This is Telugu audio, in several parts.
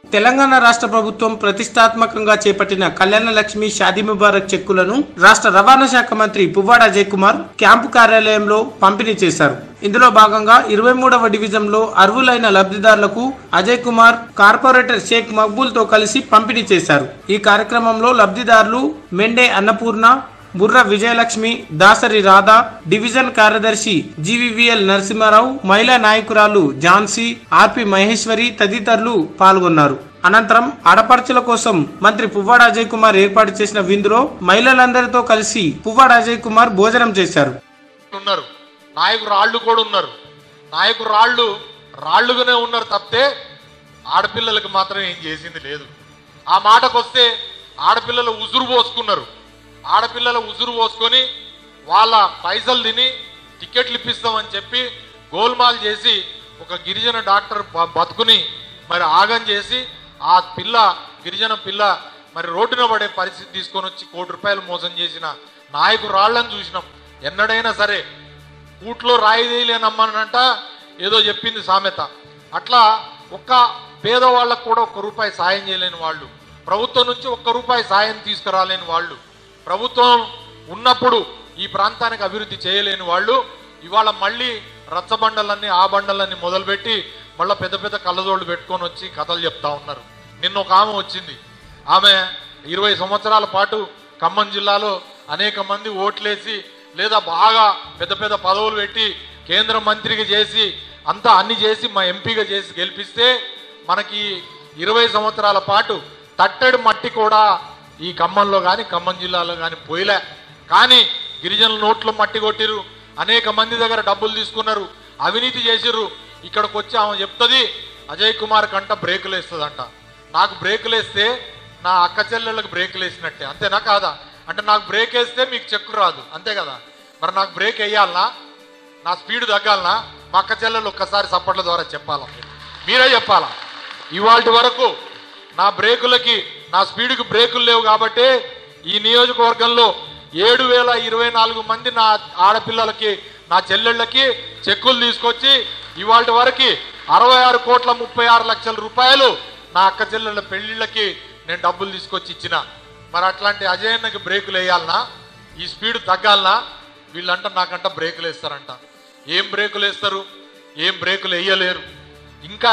తెలంగాణ రాష్ట్ర ప్రభుత్వం ప్రతిష్టాత్మకంగా చేపట్టిన కళ్యాణ లక్ష్మి షాదీ ముబారక్ చెక్కులను రాష్ట్ర రవాణా శాఖ మంత్రి పువ్వాడ అజయ్ కుమార్ క్యాంపు కార్యాలయంలో పంపిణీ చేశారు ఇందులో భాగంగా ఇరవై మూడవ డివిజన్లో అర్హులైన లబ్ధిదారులకు అజయ్ కుమార్ కార్పొరేటర్ షేక్ మక్బూల్ తో కలిసి పంపిణీ చేశారు ఈ కార్యక్రమంలో లబ్ధిదారులు మెండే అన్నపూర్ణ బుర్ర విజయలక్ష్మి దాసరి రాధా డివిజన్ కార్యదర్శి జీవీవీఎల్ నరసింహారావు మహిళా నాయకురాలు ఝాన్సీ ఆర్పి మహేశ్వరి తదితరులు పాల్గొన్నారు అనంతరం ఆడపడుచుల కోసం మంత్రి పువ్వాడ అజయ్ కుమార్ ఏర్పాటు చేసిన విందులో మహిళలందరితో కలిసి పువ్వాడ అజయ్ కుమార్ భోజనం చేశారు ఉన్నారు నాయకు రాళ్ళు కూడా ఉన్నారు నాయకు రాళ్ళు రాళ్ళుగానే ఉన్నారు తప్పితే ఆడపిల్లలకు మాత్రం ఏం చేసింది లేదు ఆ మాటకు వస్తే ఆడపిల్లలు ఉసురు పోసుకున్నారు ఆడపిల్లల ఉసురు పోసుకొని వాళ్ళ పైసలు తిని టికెట్లు ఇప్పిస్తామని చెప్పి గోల్మాల్ చేసి ఒక గిరిజన డాక్టర్ బ- బతుకుని మరి ఆగం చేసి ఆ పిల్ల గిరిజన పిల్ల మరి రోడ్డున పడే పరిస్థితి తీసుకొని వచ్చి కోటి రూపాయలు మోసం చేసిన నాయకు రాళ్ళని చూసినాం ఎన్నడైనా సరే కూట్లో రాయి వేయలేనమ్మనంట ఏదో చెప్పింది సామెత అట్లా ఒక్క పేదవాళ్ళకు కూడా ఒక్క రూపాయి సాయం చేయలేని వాళ్ళు ప్రభుత్వం నుంచి ఒక్క రూపాయి సాయం తీసుకురాలేని వాళ్ళు ప్రభుత్వం ఉన్నప్పుడు ఈ ప్రాంతానికి అభివృద్ధి చేయలేని వాళ్ళు ఇవాళ మళ్ళీ రచ్చబండలన్నీ ఆ బండలన్నీ మొదలుపెట్టి మళ్ళీ పెద్ద పెద్ద కళ్ళజోళ్ళు పెట్టుకొని వచ్చి కథలు చెప్తా ఉన్నారు నిన్న ఒక ఆమె వచ్చింది ఆమె ఇరవై సంవత్సరాల పాటు ఖమ్మం జిల్లాలో అనేక మంది ఓట్లేసి లేదా బాగా పెద్ద పెద్ద పదవులు పెట్టి కేంద్ర మంత్రిగా చేసి అంతా అన్ని చేసి మా ఎంపీగా చేసి గెలిపిస్తే మనకి ఇరవై సంవత్సరాల పాటు తట్టెడు మట్టి కూడా ఈ ఖమ్మంలో కానీ ఖమ్మం జిల్లాలో కానీ పోయిలే కానీ గిరిజనుల నోట్లో మట్టి కొట్టిరు అనేక మంది దగ్గర డబ్బులు తీసుకున్నారు అవినీతి చేసిర్రు ఇక్కడికి వచ్చి ఆమె చెప్తుంది అజయ్ కుమార్ కంట బ్రేకులు వేస్తుందంట నాకు బ్రేకులు వేస్తే నా అక్క చెల్లెళ్ళకి బ్రేకులు వేసినట్టే అంతేనా కాదా అంటే నాకు బ్రేక్ వేస్తే మీకు చెక్కు రాదు అంతే కదా మరి నాకు బ్రేక్ వేయాలనా నా స్పీడ్ తగ్గాలనా మా అక్క చెల్లెలు ఒక్కసారి సప్పట్ల ద్వారా చెప్పాలా మీరు. మీరే చెప్పాలా ఇవాళ వరకు నా బ్రేకులకి నా స్పీడ్కి బ్రేకులు లేవు కాబట్టి ఈ నియోజకవర్గంలో ఏడు వేల ఇరవై నాలుగు మంది నా ఆడపిల్లలకి నా చెల్లెళ్ళకి చెక్కులు తీసుకొచ్చి ఇవాళ వరకు అరవై ఆరు కోట్ల ముప్పై ఆరు లక్షల రూపాయలు నా అక్క చెల్లెళ్ళ పెళ్లిళ్ళకి నేను డబ్బులు తీసుకొచ్చి ఇచ్చిన మరి అట్లాంటి అజయన్నకి బ్రేకులు వేయాలనా ఈ స్పీడ్ తగ్గాలనా వీళ్ళంట నాకంట బ్రేకులు వేస్తారంట ఏం బ్రేకులు వేస్తారు ఏం బ్రేకులు వేయలేరు ఇంకా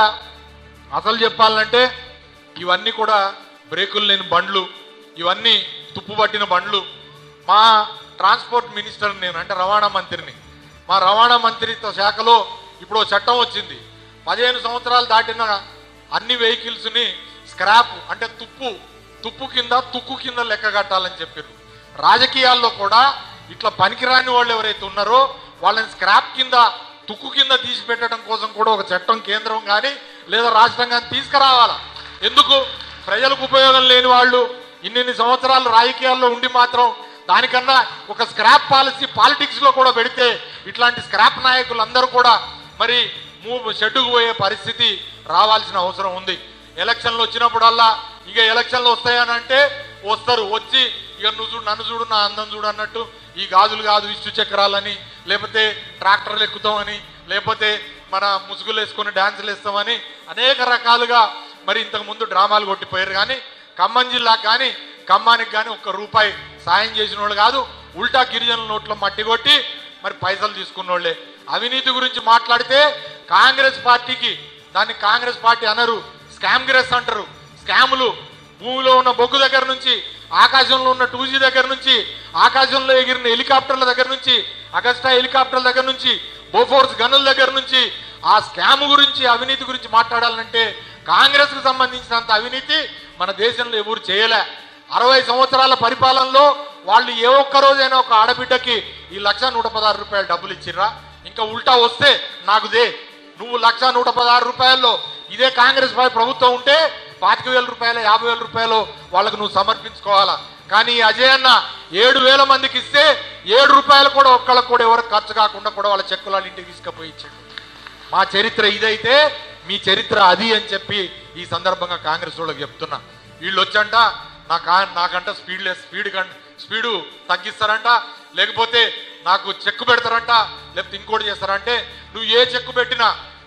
అసలు చెప్పాలంటే ఇవన్నీ కూడా బ్రేకులు లేని బండ్లు ఇవన్నీ తుప్పు పట్టిన బండ్లు మా ట్రాన్స్పోర్ట్ మినిస్టర్ నేను అంటే రవాణా మంత్రిని మా రవాణా మంత్రిత్వ శాఖలో ఇప్పుడు ఓ చట్టం వచ్చింది పదిహేను సంవత్సరాలు దాటిన అన్ని వెహికల్స్ని స్క్రాప్ అంటే తుప్పు తుప్పు కింద తుక్కు కింద లెక్క కట్టాలని చెప్పారు రాజకీయాల్లో కూడా ఇట్లా పనికిరాని వాళ్ళు ఎవరైతే ఉన్నారో వాళ్ళని స్క్రాప్ కింద తుక్కు కింద తీసి పెట్టడం కోసం కూడా ఒక చట్టం కేంద్రం కానీ లేదా రాష్ట్రం కానీ తీసుకురావాలా ఎందుకు ప్రజలకు ఉపయోగం లేని వాళ్ళు ఇన్నిన్ని సంవత్సరాలు రాజకీయాల్లో ఉండి మాత్రం దానికన్నా ఒక స్క్రాప్ పాలసీ పాలిటిక్స్ లో కూడా పెడితే ఇట్లాంటి స్క్రాప్ నాయకులందరూ కూడా మరి మూవ్ షెడ్డుకు పోయే పరిస్థితి రావాల్సిన అవసరం ఉంది ఎలక్షన్లు వచ్చినప్పుడల్లా ఇక ఎలక్షన్లు వస్తాయని అంటే వస్తారు వచ్చి ఇక నువ్వు చూడు నన్ను చూడు నా అందం చూడు అన్నట్టు ఈ గాజులు కాదు ఇష్టు చక్రాలని లేకపోతే ట్రాక్టర్లు ఎక్కుతామని లేకపోతే మన ముసుగులు వేసుకొని డాన్సులు వేస్తామని అనేక రకాలుగా మరి ఇంతకు ముందు డ్రామాలు కొట్టిపోయారు కానీ ఖమ్మం జిల్లాకు కానీ ఖమ్మానికి కానీ ఒక్క రూపాయి సాయం చేసిన వాళ్ళు కాదు ఉల్టా గిరిజనుల నోట్లో మట్టి కొట్టి మరి పైసలు తీసుకున్న వాళ్ళే అవినీతి గురించి మాట్లాడితే కాంగ్రెస్ పార్టీకి దాన్ని కాంగ్రెస్ పార్టీ అనరు స్కామ్గ్రెస్ అంటారు స్కాములు భూమిలో ఉన్న బొగ్గు దగ్గర నుంచి ఆకాశంలో ఉన్న టూ దగ్గర నుంచి ఆకాశంలో ఎగిరిన హెలికాప్టర్ల దగ్గర నుంచి అగస్టా హెలికాప్టర్ల దగ్గర నుంచి బోఫోర్స్ గనుల దగ్గర నుంచి ఆ స్కామ్ గురించి అవినీతి గురించి మాట్లాడాలంటే కాంగ్రెస్ కు సంబంధించినంత అవినీతి మన దేశంలో ఎవరు చేయలే అరవై సంవత్సరాల పరిపాలనలో వాళ్ళు ఏ ఒక్క రోజైనా ఒక ఆడబిడ్డకి ఈ లక్ష నూట పదహారు రూపాయలు డబ్బులు ఇచ్చిర్రా ఇంకా ఉల్టా వస్తే నాకు దే నువ్వు లక్ష నూట పదహారు రూపాయల్లో ఇదే కాంగ్రెస్ పార్టీ ప్రభుత్వం ఉంటే పాతిక వేల రూపాయలు యాభై వేల రూపాయలు వాళ్ళకు నువ్వు సమర్పించుకోవాలా కానీ ఈ అజయ్ అన్న ఏడు వేల మందికి ఇస్తే ఏడు రూపాయలు కూడా ఒక్కళ్ళకు కూడా ఎవరికి ఖర్చు కాకుండా కూడా వాళ్ళ చెక్కులు వాళ్ళ ఇంటికి తీసుకుపోయి ఇచ్చాడు మా చరిత్ర ఇదైతే మీ చరిత్ర అది అని చెప్పి ఈ సందర్భంగా కాంగ్రెస్ వాళ్ళకి చెప్తున్నా వీళ్ళు వచ్చంట నా కా నాకంట స్పీడ్ లెస్ స్పీడ్ కం స్పీడు తగ్గిస్తారంట లేకపోతే నాకు చెక్కు పెడతారంట లేకపోతే ఇంకోటి చేస్తారంటే నువ్వు ఏ చెక్కు పెట్టినా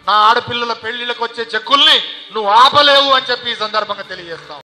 నా ఆడపిల్లల పెళ్లిళ్ళకి వచ్చే చెక్కుల్ని నువ్వు ఆపలేవు అని చెప్పి ఈ సందర్భంగా తెలియజేస్తాం